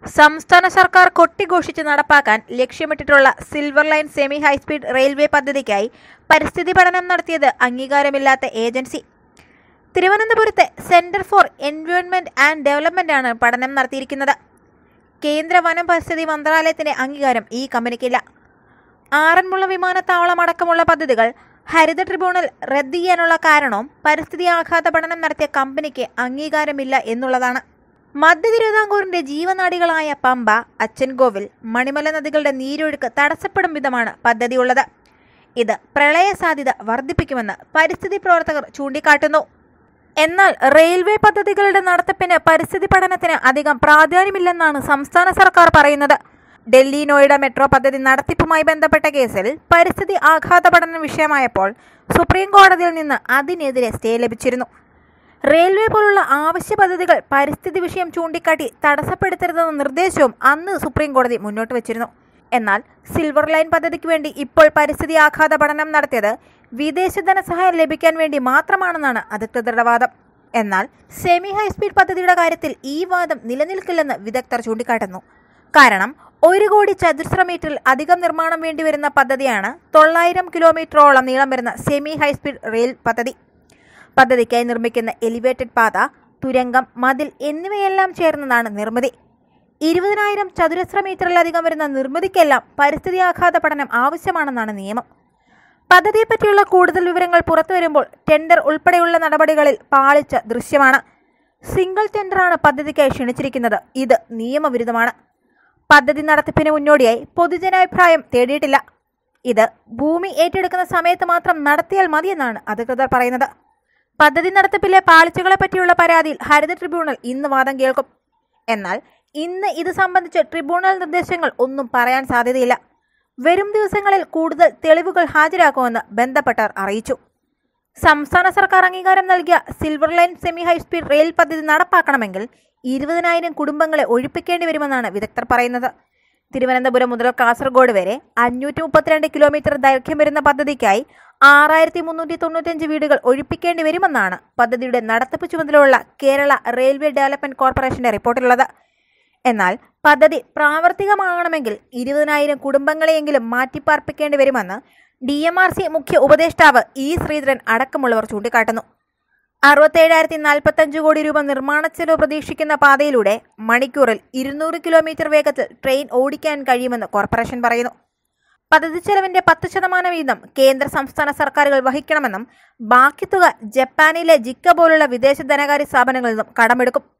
സംസ്ഥാന സർക്കാർ കൊട്ടിഘോഷിച്ച് നടപ്പാക്കാൻ ലക്ഷ്യമിട്ടിട്ടുള്ള silver line semi high speed railway പദ്ധതിക്കായി പരിസ്ഥിതി പഠനം നടത്തിയത് അംഗീകാരമില്ലാത്ത ഏജൻസി തിരുവനന്തപുരത്തെ centre for environment and development ആണ് പഠനം നടത്തിയിരിക്കുന്നത് കേന്ദ്ര വനം പരിസ്ഥിതി മന്ത്രാലയത്തിന്റെ അംഗീകാരം ഈ കമ്പനിക്കില്ല ആറന്മുള വിമാനത്താവളം അടക്കമുള്ള പദ്ധതികൾ ഹരിത ട്രിബ്യൂണൽ റദ്ദ് ചെയ്യാനുള്ള കാരണവും പരിസ്ഥിതി ആഘാത പഠനം നടത്തിയ കമ്പനിക്ക് അംഗീകാരമില്ല എന്നുള്ളതാണ് മധ്യ തിരുവിതാംകൂറിന്റെ ജീവനാഡികളായ പമ്പ അച്ചൻകോവിൽ മണിമല നദികളുടെ നീരൊഴുക്ക് തടസ്സപ്പെടും വിധമാണ് പദ്ധതിയുള്ളത് ഇത് പ്രളയ സാധ്യത വർദ്ധിപ്പിക്കുമെന്ന് പരിസ്ഥിതി പ്രവർത്തകർ ചൂണ്ടിക്കാട്ടുന്നു എന്നാൽ റെയിൽവേ പദ്ധതികളുടെ നടത്തിപ്പിന് പരിസ്ഥിതി പഠനത്തിന് അധികം പ്രാധാന്യമില്ലെന്നാണ് സംസ്ഥാന സർക്കാർ പറയുന്നത് ഡൽഹി നോയിഡ മെട്രോ പദ്ധതി നടത്തിപ്പുമായി ബന്ധപ്പെട്ട കേസിൽ പരിസ്ഥിതി ആഘാത പഠനം വിഷയമായപ്പോൾ സുപ്രീം കോടതിയിൽ നിന്ന് അതിനെതിരെ സ്റ്റേ ലഭിച്ചിരുന്നു റെയിൽവേ പോലുള്ള ആവശ്യ പദ്ധതികൾ പരിസ്ഥിതി വിഷയം ചൂണ്ടിക്കാട്ടി തടസ്സപ്പെടുത്തരുതെന്ന നിർദ്ദേശവും അന്ന് സുപ്രീം കോടതി മുന്നോട്ട് വച്ചിരുന്നു എന്നാൽ സിൽവർ ലൈൻ പദ്ധതിക്ക് വേണ്ടി ഇപ്പോൾ പരിസ്ഥിതി ആഘാത പഠനം നടത്തിയത് വിദേശ ധനസഹായം ലഭിക്കാൻ വേണ്ടി മാത്രമാണെന്നാണ് അധികൃതരുടെ വാദം എന്നാൽ സെമി ഹൈസ്പീഡ് പദ്ധതിയുടെ കാര്യത്തിൽ ഈ വാദം നിലനിൽക്കില്ലെന്ന് വിദഗ്ധർ ചൂണ്ടിക്കാട്ടുന്നു കാരണം ഒരു കോടി ചതുരശ്ര മീറ്ററിൽ അധികം നിർമ്മാണം വേണ്ടിവരുന്ന പദ്ധതിയാണ് തൊള്ളായിരം കിലോമീറ്ററോളം നീളം വരുന്ന സെമി ഹൈസ്പീഡ് റെയിൽ പദ്ധതി പദ്ധതിക്കായി നിർമ്മിക്കുന്ന എലിവേറ്റഡ് പാത തുരങ്കം മതിൽ എന്നിവയെല്ലാം ചേർന്നതാണ് നിർമ്മിതി ഇരുപതിനായിരം ചതുരശ്ര മീറ്ററിലധികം വരുന്ന നിർമ്മിതിക്കെല്ലാം പരിസ്ഥിതി ആഘാത പഠനം ആവശ്യമാണെന്നാണ് നിയമം പദ്ധതിയെപ്പറ്റിയുള്ള കൂടുതൽ വിവരങ്ങൾ പുറത്തുവരുമ്പോൾ ടെൻഡർ ഉൾപ്പെടെയുള്ള നടപടികളിൽ പാളിച്ച ദൃശ്യമാണ് സിംഗിൾ ടെൻഡറാണ് പദ്ധതിക്കായി ക്ഷണിച്ചിരിക്കുന്നത് ഇത് നിയമവിരുദ്ധമാണ് പദ്ധതി നടത്തിപ്പിന് മുന്നോടിയായി പൊതുജനാഭിപ്രായം തേടിയിട്ടില്ല ഇത് ഭൂമി ഏറ്റെടുക്കുന്ന സമയത്ത് മാത്രം നടത്തിയാൽ മതിയെന്നാണ് അധികൃതർ പറയുന്നത് പദ്ധതി നടത്തിപ്പിലെ പാളിച്ചകളെ പറ്റിയുള്ള പരാതിയിൽ ഹരിത ട്രിബ്യൂണൽ ഇന്ന് വാദം കേൾക്കും എന്നാൽ ഇന്ന് ഇത് സംബന്ധിച്ച് ട്രിബ്യൂണൽ നിർദ്ദേശങ്ങൾ ഒന്നും പറയാൻ സാധ്യതയില്ല വരും ദിവസങ്ങളിൽ കൂടുതൽ തെളിവുകൾ ഹാജരാക്കുമെന്ന് ബന്ധപ്പെട്ടവർ അറിയിച്ചു സംസ്ഥാന സർക്കാർ അംഗീകാരം നൽകിയ silver line semi high speed rail പദ്ധതി നടപ്പാക്കണമെങ്കിൽ ഇരുപതിനായിരം കുടുംബങ്ങളെ ഒഴിപ്പിക്കേണ്ടി വരുമെന്നാണ് വിദഗ്ധർ പറയുന്നത് തിരുവനന്തപുരം മുതൽ കാസർഗോഡ് വരെ അഞ്ഞൂറ്റി മുപ്പത്തിരണ്ട് കിലോമീറ്റർ ദൈർഘ്യം വരുന്ന പദ്ധതിക്കായി ആറായിരത്തി മുന്നൂറ്റി തൊണ്ണൂറ്റഞ്ച് വീടുകൾ ഒഴിപ്പിക്കേണ്ടി വരുമെന്നാണ് പദ്ധതിയുടെ നടത്തിപ്പ് ചുമതലയുള്ള കേരള റെയിൽവേ ഡെവലപ്മെന്റ് കോർപ്പറേഷന്റെ റിപ്പോർട്ടിലുള്ളത് എന്നാൽ പദ്ധതി പ്രാവർത്തികമാകണമെങ്കിൽ ഇരുപതിനായിരം കുടുംബങ്ങളെയെങ്കിലും മാറ്റിപ്പാർപ്പിക്കേണ്ടി വരുമെന്ന് ഡി എം ആർ സി മുഖ്യ ഉപദേഷ്ടാവ് ഇ ശ്രീധരൻ അടക്കമുള്ളവർ ചൂണ്ടിക്കാട്ടുന്നു അറുപത്തേഴായിരത്തി നാൽപ്പത്തഞ്ച് കോടി രൂപ നിർമ്മാണ ചെലവ് പ്രതീക്ഷിക്കുന്ന പാതയിലൂടെ മണിക്കൂറിൽ ഇരുന്നൂറ് കിലോമീറ്റർ വേഗത്തിൽ ട്രെയിൻ ഓടിക്കാൻ കഴിയുമെന്ന് കോർപ്പറേഷൻ പറയുന്നു പദ്ധതി ചെലവിന്റെ പത്ത് ശതമാനം വീതം കേന്ദ്ര സംസ്ഥാന സർക്കാരുകൾ വഹിക്കണമെന്നും ബാക്കി തുക ജപ്പാനിലെ ജിക്ക പോലുള്ള വിദേശ ധനകാര്യ സ്ഥാപനങ്ങളിൽ നിന്നും കടമെടുക്കും